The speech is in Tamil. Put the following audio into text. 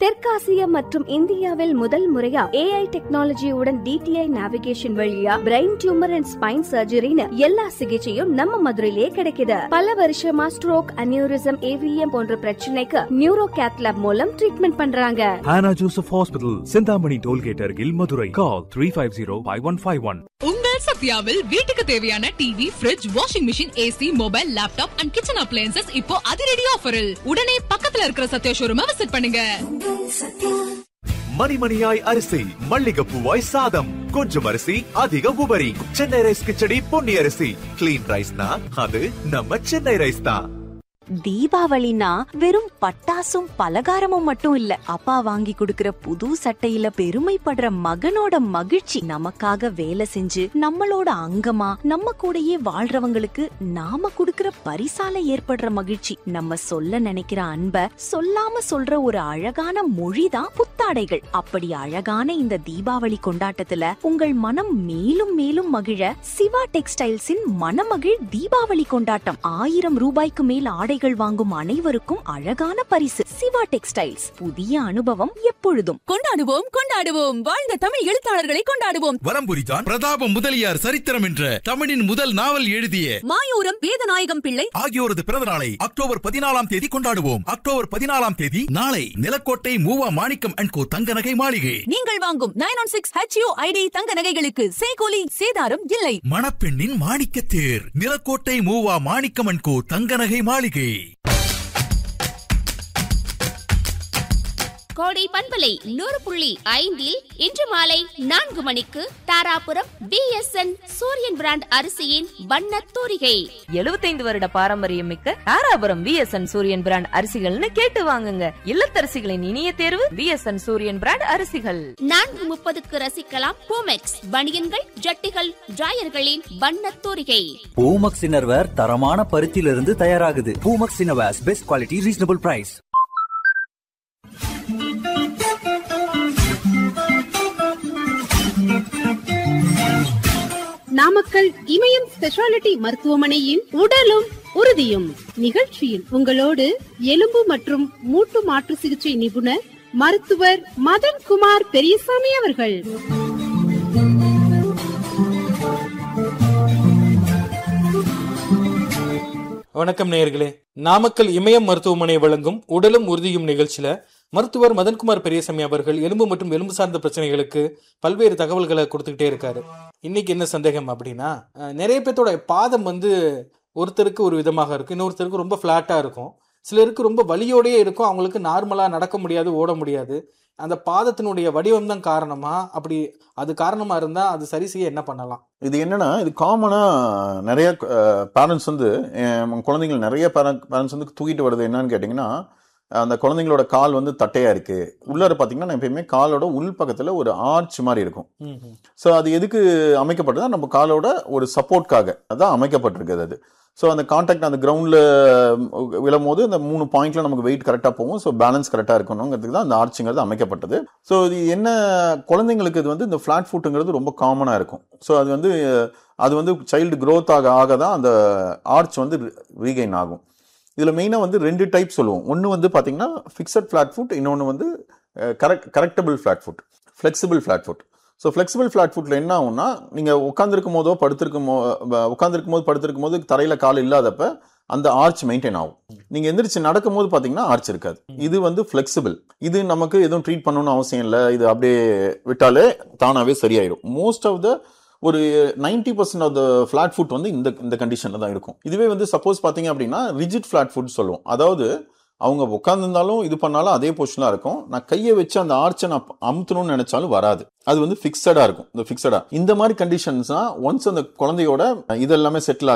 தெற்காசியா மற்றும் இந்தியாவில் முதல் முறையா ஏஐ டெக்னாலஜியுடன் டிடிஐ நேவிகேஷன் வழியா பிரெயின் டியூமர் அண்ட் ஸ்பைன் சர்ஜரின்னு எல்லா சிகிச்சையும் நம்ம மதுரையிலேயே கிடைக்குது பல வருஷமா ஸ்ட்ரோக் அனியூரிசம் ஏவிஎம் போன்ற பிரச்சனைக்கு நியூரோ கேத்லாப் மூலம் ட்ரீட்மெண்ட் பண்றாங்க Hannah Joseph Hospital, Sindhamani Tollgate Argil, Madurai. Call 350-5151. உங்கள் சத்யாவில் வீட்டுக்கு தேவையான TV fridge washing machine AC mobile laptop and kitchen appliances இப்போ அதிரடி ஆஃபரில் உடனே பக்கத்துல இருக்கிற சத்யா ஷோரூமை விசிட் பண்ணுங்க மணிமணியாய் அரிசி மல்லிகைப்பூவாய் சாதம் கொஞ்சம் அரிசி அதிக உபரி சென்னை ரைஸ் கிச்சடி பொன்னி அரிசி கிளீன் ரைஸ்னா அது நம்ம சென்னை ரைஸ் தான் தீபாவளினா வெறும் பட்டாசும் பலகாரமும் மட்டும் இல்ல அப்பா வாங்கி கொடுக்கிற புது சட்டையில பெருமைப்படுற மகனோட மகிழ்ச்சி நமக்காக வேலை செஞ்சு நம்மளோட அங்கமா நம்ம கூடயே வாழ்றவங்களுக்கு நாம கொடுக்கிற பரிசால ஏற்படுற மகிழ்ச்சி நம்ம சொல்ல நினைக்கிற அன்ப சொல்லாம சொல்ற ஒரு அழகான மொழிதான் புத்தாடைகள் அப்படி அழகான இந்த தீபாவளி கொண்டாட்டத்துல உங்கள் மனம் மேலும் மேலும் மகிழ சிவா டெக்ஸ்டைல்ஸின் மனமகிழ் தீபாவளி கொண்டாட்டம் ஆயிரம் ரூபாய்க்கு மேல் ஆடைகள் வாங்கும் அனைவருக்கும் அழகான பரிசு சிவா டெக்ஸ்டைல்ஸ் புதிய அனுபவம் எப்பொழுதும் கொண்டாடுவோம் கொண்டாடுவோம் வாழ்ந்த தமிழ் எழுத்தாளர்களை கொண்டாடுவோம் வலம்புரிதான் பிரதாப முதலியார் சரித்திரம் என்ற தமிழின் முதல் நாவல் எழுதிய மாயூரம் வேதநாயகம் பிள்ளை ஆகியோரது பிறந்த நாளை அக்டோபர் பதினாலாம் தேதி கொண்டாடுவோம் அக்டோபர் பதினாலாம் தேதி நாளை நிலக்கோட்டை மூவா மாணிக்கம் அண்ட் கோ தங்க நகை மாளிகை நீங்கள் வாங்கும் nine one six HU ID தங்க நகைகளுக்கு சேகோலி சேதாரம் இல்லை மணப்பெண்ணின் மாணிக்க தேர் நிலக்கோட்டை மூவா மாணிக்கம் அண்ட் கோ தங்க நகை மாளிகை கோடை பண்பலை நூறு புள்ளி ஐந்தில் இன்று மாலை நான்கு மணிக்கு தாராபுரம் பிஎஸ்என் சூரியன் பிராண்ட் அரிசியின் வண்ணத் தூரிகை எழுபத்தைந்து வருட பாரம்பரியம் மிக்க தாராபுரம் பிஎஸ்என் சூரியன் பிராண்ட் அரிசிகள்னு கேட்டு வாங்குங்க இல்லத்தரசிகளின் இனிய தேர்வு பிஎஸ்என் சூரியன் பிராண்ட் அரிசிகள் நான்கு முப்பதுக்கு ரசிக்கலாம் பூமெக்ஸ் பனியன்கள் ஜட்டிகள் டிராயர்களின் வண்ணத் தூரிகை பூமக்ஸ் இன்னர்வேர் தரமான பருத்தியிலிருந்து தயாராகுது Poomex innerwears best quality reasonable price Namakkal Imayam speciality மருத்துவமனையின் உடலும் உறுதியும் நிகழ்ச்சியில் உங்களோடு எலும்பு மற்றும் மூட்டு மாற்று சிகிச்சை நிபுணர் மருத்துவர் மதன் குமார் பெரியசாமி அவர்கள் வணக்கம் நேயர்களே நாமக்கல் இமயம் மருத்துவமனை வழங்கும் உடலும் உறுதியும் நிகழ்ச்சியில மருத்துவர் மதன்குமார் பெரியசாமி அவர்கள் எலும்பு மற்றும் எலும்பு சார்ந்த பிரச்சனைகளுக்கு பல்வேறு தகவல்களை கொடுத்துக்கிட்டே இருக்காரு இன்னைக்கு என்ன சந்தேகம் அப்படின்னா அஹ், நிறைய பேர்த்தோட பாதம் வந்து ஒருத்தருக்கு ஒரு விதமாக இருக்கும் இன்னொருத்தருக்கு ரொம்ப ஃப்ளாட்டாக இருக்கும் சிலருக்கு ரொம்ப வலியோடயே இருக்கும் அவங்களுக்கு நார்மலாக நடக்க முடியாது ஓட முடியாது அந்த பாதத்தினுடைய வடிவம் தான் காரணமா அப்படி அது காரணமா இருந்தா அது சரி செய்ய என்ன பண்ணலாம் இது என்னன்னா இது காமனா நிறைய பேரண்ட்ஸ் வந்து அஹ், குழந்தைகள் நிறைய பேரண்ட்ஸ் வந்து தூக்கிட்டு வருது என்னன்னு கேட்டிங்கன்னா அந்த குழந்தைங்களோட கால் வந்து தட்டையா இருக்கு உள்ளார பார்த்தீங்கன்னா எப்பயுமே காலோட உள் பக்கத்துல ஒரு ஆர்ச் மாதிரி இருக்கும் ஸோ அது எதுக்கு அமைக்கப்பட்டதா நம்ம காலோட ஒரு சப்போர்ட்காக அதான் அமைக்கப்பட்டிருக்குது அது ஸோ அந்த கான்டாக்ட் அந்த கிரவுண்டில் விழும்போது அந்த மூணு பாயிண்ட்ல நமக்கு வெயிட் கரெக்டாக போகும் ஸோ பேலன்ஸ் கரெக்டாக இருக்கணுங்கிறதுக்கு தான் அந்த ஆர்ச்சுங்கிறது அமைக்கப்பட்டது ஸோ இது என்ன குழந்தைங்களுக்கு இது வந்து இந்த ஃப்ளாட் ஃபுட்டுங்கிறது ரொம்ப காமனாக இருக்கும் ஸோ அது வந்து அது வந்து சைல்டு growth ஆக ஆக தான் அந்த ஆர்ச் வந்து ரீகைன் ஆகும் இதில் மெயினாக வந்து ரெண்டு டைப் சொல்லுவோம் ஒன்று வந்து பார்த்தீங்கன்னா ஃபிக்ஸட் ஃப்ளாட் ஃபுட் இன்னொன்று வந்து correct correctable flat foot flexible flat foot so flexible flat ஃபுட்டில் என்ன ஆகும்னா நீங்கள் உட்காந்துருக்கும் போதோ படுத்திருக்கும் போ உட்காந்துருக்கும் போது படுத்திருக்கும் போது தரையில் கால் இல்லாதப்ப அந்த ஆர்ச் மெயின்டைன் ஆகும் நீங்கள் எந்திரிச்சு நடக்கும்போது பார்த்தீங்கன்னா ஆர்ச் இருக்காது இது வந்து ஃப்ளெக்சிபிள் இது நமக்கு எதுவும் ட்ரீட் பண்ணணும்னு அவசியம் இல்லை இது அப்படியே விட்டாலே தானாகவே சரியாயிடும் மோஸ்ட் ஆஃப் த ஒரு ninety percent of the flat foot வந்து இந்த இந்த கண்டிஷனில் தான் இருக்கும் இதுவே வந்து சப்போஸ் பார்த்தீங்க அப்படின்னா ரிஜிட் ஃப்ளாட் ஃபுட் சொல்லுவோம் அதாவது அவங்க உட்காந்துருந்தாலும் இது பண்ணாலும் அதே பொசிஷனாக இருக்கும் நான் கையை வச்சு அந்த ஆர்ச்சை நான் அமுத்தணும்னு நினைச்சாலும் வராது அது வந்து ஃபிக்ஸடாக இருக்கும் இந்த ஃபிக்ஸடாக இந்த மாதிரி கண்டிஷன்ஸ்னா ஒன்ஸ் அந்த குழந்தையோட இதெல்லாமே செட்டில்